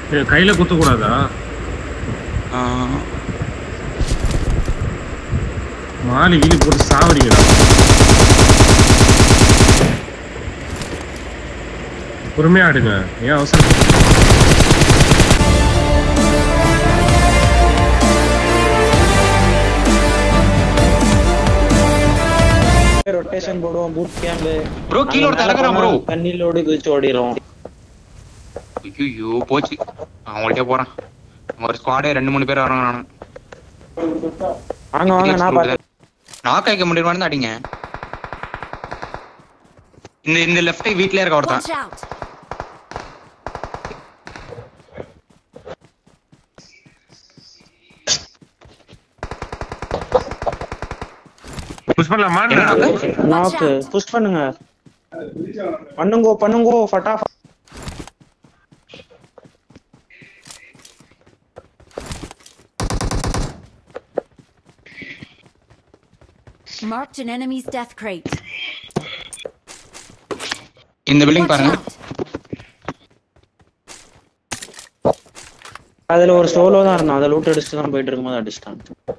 ஏய், கையில குத்த கூடாதா ஆ, மாலி கீழி போட்டு சாவறீங்களா பொறுமையா ஆடுங்க ஏன் அவசரம் ரொட்டேஷன் போடுவோம் பூட் கேம்ப் Bro, கீழ ஒருத்தன் இறங்குறான் bro. தண்ணிலோடு குதிச்சு ஓடிரும் ஐயோ போச்சு அவங்கள்ட்ட போறான் ஒரு ஸ்குவாடே ரெண்டு மூணு பேர் வராங்க நானு வாங்க வாங்க நான் பாத்து நாக் ஆயிக்க முடியுமான்னு அடிங்க இந்த இந்த லெஃப்ட் வீட்லயே இருக்க ஒருத்தன் Watch out! புஷ் பண்ணலாமா என்ன knock? நாக்கு புஷ் பண்ணுங்க பண்ணுங்கோ பண்ணுங்கோ ஃபட்டா Marked an enemy's death crate. இந்த பில்டிங் Watch பாருங்க out! அதுல ஒரு சோலோ தான் இருந்தான் அதை லூட் அடிச்சுட்டு தான் போயிட்டு இருக்கும்போது அடிச்சிட்டான்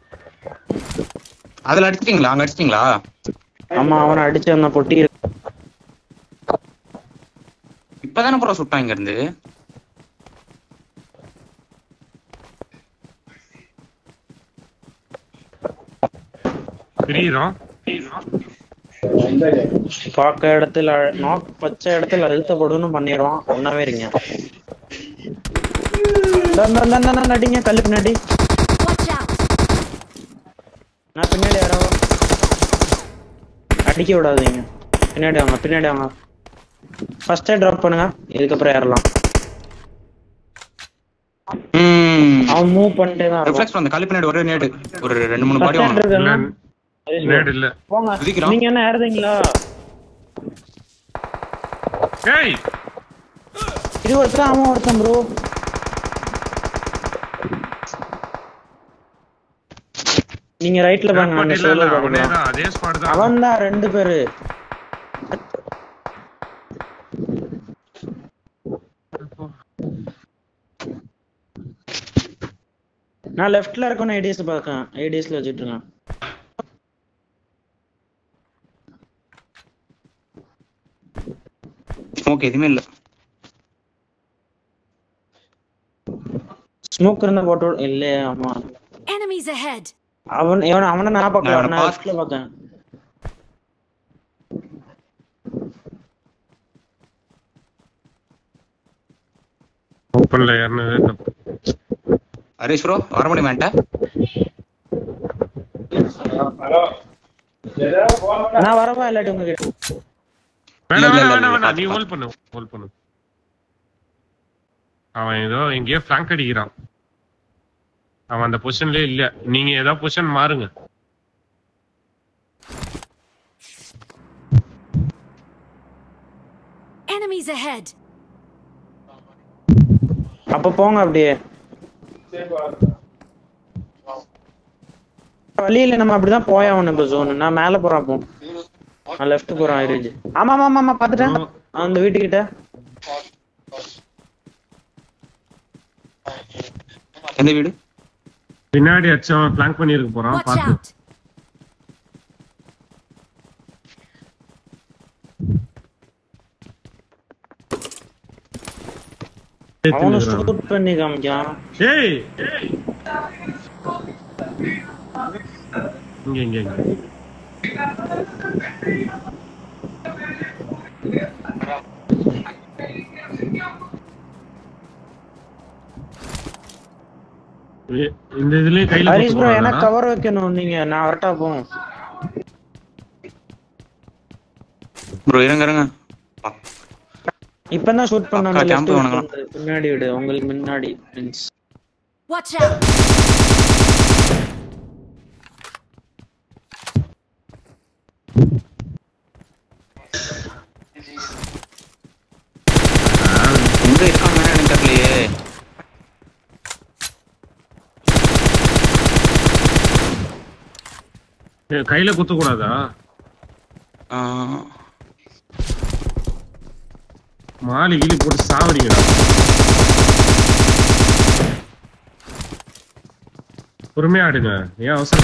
அதுல அடிச்சிட்டீங்களா அங்க அடிச்சிட்டீங்களா ஆமா அவனை அடிச்சு அந்த பொட்டி இருக்கு. இப்பதானே ப்ரோ சுட்டான் இங்க இருந்து பிரியிறோம் பார்க்க இடத்துல நாக் பச்சை இடத்துல அழுத்தப்படுன்னு பண்ணிடுவான் ஒன்னாவே இருங்க தன் தன் தன் தன் அடிங்க கல்லு பின்னாடி Watch out! நான் பின்னாடி யாரோ அடிக்க விடாதீங்க பின்னாடி வாங்க பின்னாடி வாங்க ஃபர்ஸ்டே டிராப் பண்ணுங்க இதுக்கப்புறம் ஏறலாம் ம் அவன் மூவ் பண்ணிட்டே தான் இருப்பான் ரிஃப்ளெக்ஸ் அந்த கல்லு பின்னாடி ஒரே நேடு ஒரு ரெண்டு மூணு பாடி First hand வாங்க இருக்குல்ல? நேடு இல்ல போங்க குதிக்கிறோம். நீங்க என்ன ஏறுதீங்களா ஏய் இது ஒருத்தன் அவன் ஒருத்தன் ப்ரோ நீங்க ரைட்ல பாருங்க ஏர்போர்ட் அந்த இல்ல இல்ல solo அவனே பாருங்க. தான் அதே ஸ்குவாட் தான் அவன் தான் ரெண்டு பேரு நான் லெஃப்ட்ல இருக்கணும் ஐடிஎஸ் பார்க்கேன் ஐடிஎஸ்ல வச்சுட்டு இருக்கேன் ஸ்மோக் எதுவுமே இல்ல ஸ்மோக் இருந்தா போட்டு விடு- இல்ல ஆமா Enemies ahead! அவன் இவன் அவனை நான் பார்க்கல அவனை நான் பாத்து- லெஃப்ட்ல பார்த்தேன் ஓப்பன்ல ஏறினதே தப்பு ஹரிஷ் ப்ரோ வர முடியுமா என்கிட்ட? நான் வரவா இல்லாட்டி உங்ககிட்ட வேணாம் இல்ல, இல்ல, வேணாம் இல்ல, வேணாம் வேணாம் பாத்து, நீ பாத்து. ஹோல்ட் பண்ணு ஹோல்ட் பண்ணு அவன் ஏதோ எங்கேயோ ஃபிளாங்க் அடிக்கிறான் அவன் அந்த பொசிஷன்லயே இல்ல நீங்க ஏதோ பொசிஷன் மாறுங்க Enemies ahead! அப்ப போங்க அப்படியே வழியில நம்ம அப்படிதான் போயாகணும் இப்ப ஜோன் நான் மேல போறேன் அப்போ நான் லெஃப்ட் போறேன் ஐரேஜ் ஆமா ஆமா ஆமா, ஆமா பாத்துட்டேன் அந்த வீட்டுக்கிட்ட எந்த வீடு பின்னாடி அச்சவன் பிளாங்க் பண்ணிருக்க போறான் Watch பாத்து out! அவனு ஏத்துனுக்குறான். ஷூட் பண்ணி காமிக்கான் ஏய் ஏய். இங்க இங்க இங்க ஏ- இந்த இதுலயே கையில ஹரிஷ் ப்ரோ குத்து எனக்கு போறானா? கவர் வைக்கணும் நீங்க நான் வரட்டா போம் ப்ரோ இருங்க இருங்க இப்பதான் ஷூட் பண்ண அக்கா, camp வேணுங்களா? பின்னாடி விடு உங்களுக்கு முன்னாடி means. Watch out! எங்க இருக்காங்க எனக்கு தெரியலையே ஏய், கையில குத்த கூடாதா ஆ, மாலி கீழி போட்டு சாவறீங்களா பொறுமையா ஆடுங்க ஏன் அவசரம்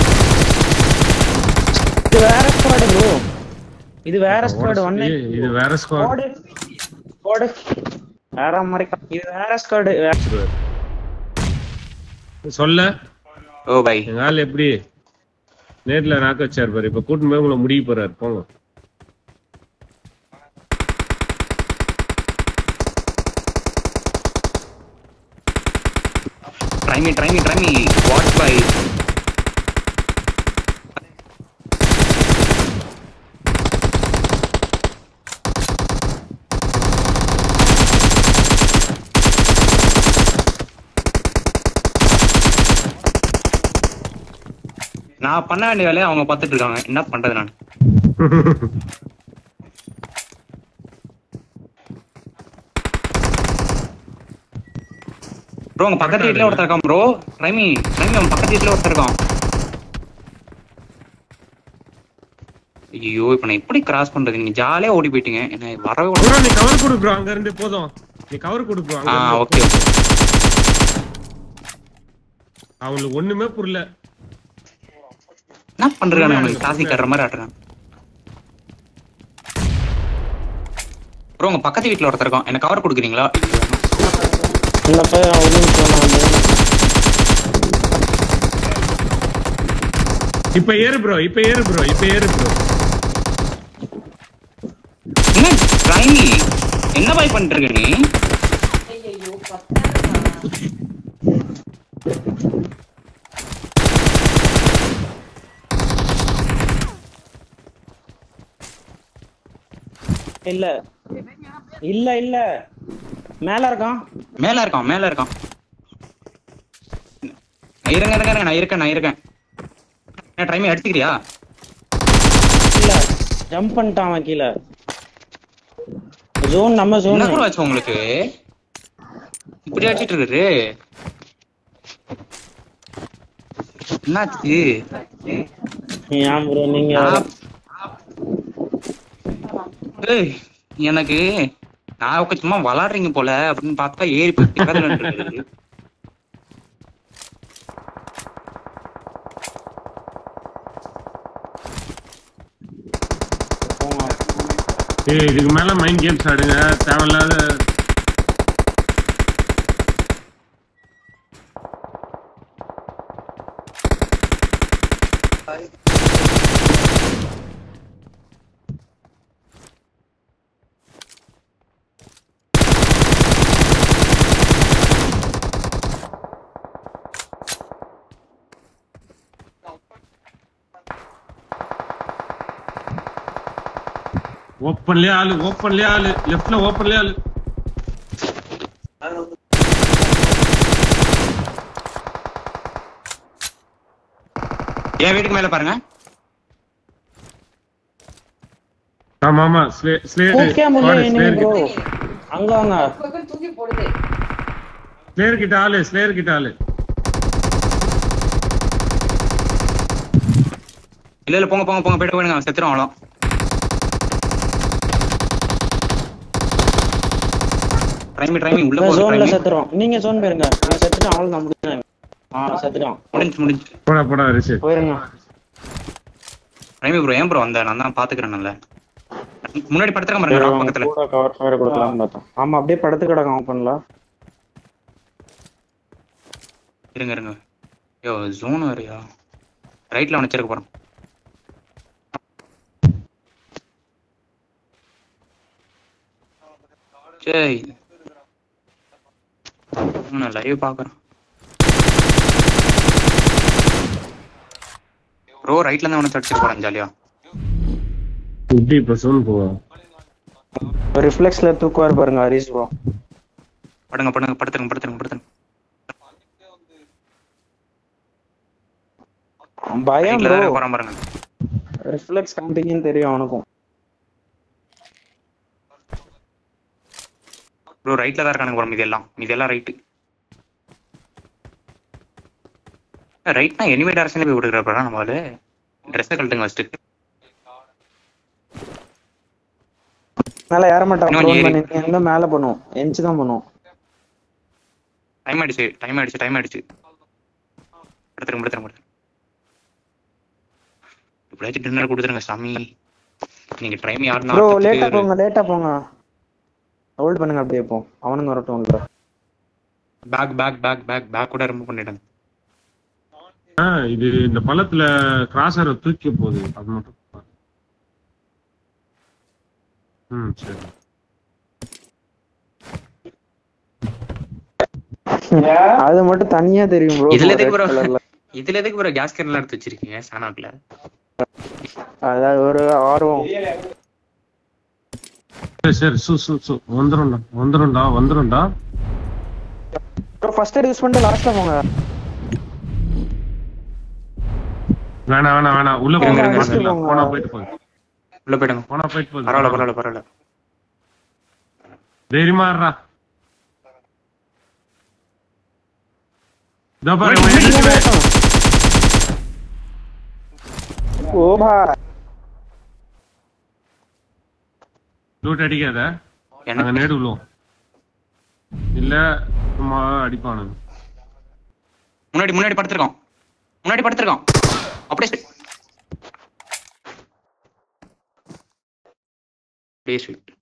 இது வேற ஸ்குவாடு ப்ரோ இது வேற ஸ்குவாடு ஒன்னு ஏய், இது வேற ஸ்குவாட் ஸ்குவாடு ஸ்குவாடு வேற மாதிரி கா- இது வேற ஸ்குவாடு சொல்ல ஓ பை எங்க ஆள் எப்படி நேர்ல நாக்க வச்சாரு பாரு இப்ப கூட்டின்னு போய் உங்களை முடிய போறாரு போங்க try me try me try me what by நான் பண்ண வேண்டிய வேலையை அவங்க பார்த்துட்டு இருக்காங்க என்ன பண்றது நான் ப்ரோ உங்க பக்கத்து வீட்ல ஒருத்தர் இருக்கான் ப்ரோ ரைமி ரைமி அவன் பக்கத்து வீட்ல ஒருத்தர் இருக்கான் ஐயோ இப்ப நான் எப்படி கிராஸ் பண்றது நீங்க ஜாலியா ஓடி போயிட்டீங்க என்ன வரவே விட ப்ரோ நீ கவர் கொடு ப்ரோ அங்க இருந்து போதும் நீ கவர் கொடு ப்ரோ ஆ ஓகே ஓகே அவங்களுக்கு ஒண்ணுமே புரியல என்ன பண்றாங்க அவனுக்கு காசி கட்டுற மாதிரி ஆட்டுறான் ப்ரோ உங்க பக்கத்து வீட்ல ஒருத்தர் இருக்கான் என்ன கவர் கொடுக்குறீங்களா இந்த பையன் ஒரு நிமிஷம் நான் வந்து இப்ப ஏறு ப்ரோ இப்ப ஏறு ப்ரோ இப்ப ஏறு ப்ரோ என்ன ரைமி என்ன பாய் பண்ணிட்டு இருக்க நீ இல்ல இல்ல இல்ல மேல இருக்கான் மேல இருக்கான் மேல இருக்கான் நான் இருங்க இருங்க இருங்க நான் இருக்கேன் நான் இருக்கேன் என்ன ட்ரைமி அடிச்சுக்கிறியா இல்ல ஜம்ப் பண்ணிட்டான் அவன் கீழே ஜோன் நம்ம என்ன ஜோன் கூட ஆச்சு உங்களுக்கு இப்படி அடிச்சிட்டு இருக்காரு என்னாச்சு ஏன் ப்ரோ நீங்க நான்- ஏய், எனக்கு நான் உக்க சும்மா விளாடுறீங்க போல அப்படின்னு பார்த்தா ஏறி போய் பக்கத்துல நின்னுட்டு போங்க. ஏய் இதுக்கு மேல மைண்ட் கேம்ஸ் ஆடுங்க தேவையில்லாத ஓப்பன்லயே ஆளு ஓப்பன்லயே ஆளு லெஃப்ட்ல ஓப்பன்லயே ஆளு என் வீட்டுக்கு மேல பாருங்க ஆமா ஆமா ஸ்லே ஸ்லேடு தூக்கவே முடியல இனிமே ஸ்லேயர் ப்ரோ அங்க வாங்க ஸ்லேயர் கிட்ட ஆளு ஸ்லேயர் கிட்ட ஆளு இல்ல இல்ல போங்க போங்க போங்க போயிட்டு போயிடுங்க அவன் செத்துரும் அவ்வளோ ட்ரைமி ட்ரைமி உள்ள போகுது ஜோன்ல ட்ரைமி செத்துறோம் நீங்க ஜோன் போயிருங்க நான் செத்துட்டான் அவ்வளவு நான் முடிஞ்சேன் ஆ செத்துட்டான் முடிஞ்சு முடிஞ்சு போடா போடா ரிஷி போயிருங்க ரைமி ப்ரோ ஏன் ப்ரோ வந்த நான் தான் பாத்துக்கிறேன் நல்ல முன்னாடி படுத்துக்க பாருங்க rock பக்கத்துல கூட கவர் ஃபயர் கொடுக்கலாம்னு பார்த்தோம் ஆமா அப்படியே படுத்து கிடக்கும் ஓப்பன்ல இருங்க இருங்க ஐயோ ஜோன் வேறயா ரைட்ல அவனை வச்சிருக்க போறேன் சரி நான் லைவ் பாக்குறேன் ப்ரோ ரைட்ல இருந்து அவனை தடிச்சிட்டு போறேன் ஜாலியா இப்படி இப்ப சோன் போவோம் ரிஃப்ளெக்ஸ்ல தூக்குவார் பாருங்க ஹரிஸ் ப்ரோ படுங்க படுங்க படுத்துருங்க படுத்துருங்க படுத்துருங்க பயம் ரைட்ல ப்ரோ தான் போறான் பாருங்க ரிஃப்ளெக்ஸ் காமிட்டீங்கன்னு தெரியும் அவனுக்கும் ப்ரோ ரைட்ல தான் இருக்கானுங்க போறோம் இதெல்லாம் இதெல்லாம் ரைட்டு ரைட்னா எனிமே டேரக்ஷன்ல போய் விடுறப்ப நம்ம ஆளு ட்ரெஸ்ஸை கழட்டுங்க ஃபர்ஸ்ட் மேல ஏற மாட்டான் இன்னும் ப்ரோ ஏறி. நீங்க எங்க மேல பண்ணுவோம் எஞ்சி தான் பண்ணுவோம் டைம் ஆயிடுச்சு டைம் ஆயிடுச்சு டைம் ஆயிடுச்சு படுத்துருங்க படுத்துருங்க படுத்துருங்க எப்படியாச்சும் டின்னர் கொடுத்துருங்க சாமி நீங்க ட்ரைம் யாருன்னா ப்ரோ லேட்டா போங்க லேட்டா போங்க ஹோல்ட் பண்ணுங்க அப்படியே போ அவனுங்க வரட்டும் உள்ள back back back back back கூட ரிமூவ் பண்ணிடுங்க ஆ, இது இந்த பள்ளத்துல கிராசரை தூக்கி போகுது அது மட்டும் பாரு. ம் சரி அது மட்டும் தனியா தெரியும் ப்ரோ இதுல எதுக்கு ப்ரோ இதுல எதுக்கு ப்ரோ கேஸ் கேன்லாம் எடுத்து வச்சிருக்கீங்க சானாக்ல அதாவது ஒரு ஆர்வம் சரி சரி சு சு சு வந்துரும்டா வந்துரும்டா வந்துரும்டா ப்ரோ ஃபர்ஸ்ட் எய்ட் யூஸ் பண்ணிட்டு லாஸ்ட்ல போங்க வேணாம் வேணாம் வேணாம் உள்ள இருங்க, போங்க இருங்க, போங்க, இல்ல. இருங்க. போனா போயிட்டு போகுது உள்ள போயிடுங்க போனா போயிட்டு போகுது பரவாயில்ல பரவாயில்ல பரவாயில்ல தைரியமா இருடா இதோ பாரு இவன் எதிர்க்கவே- ஓ பா லூட் அடிக்காத என்ன நாங்க நேடு விழுவோம் இல்ல சும்மா அடிப்பானுங்க முன்னாடி முன்னாடி படுத்திருக்கோம் முன்னாடி படுத்திருக்கோம் அப்படியே sweet. அப்படியே sweet.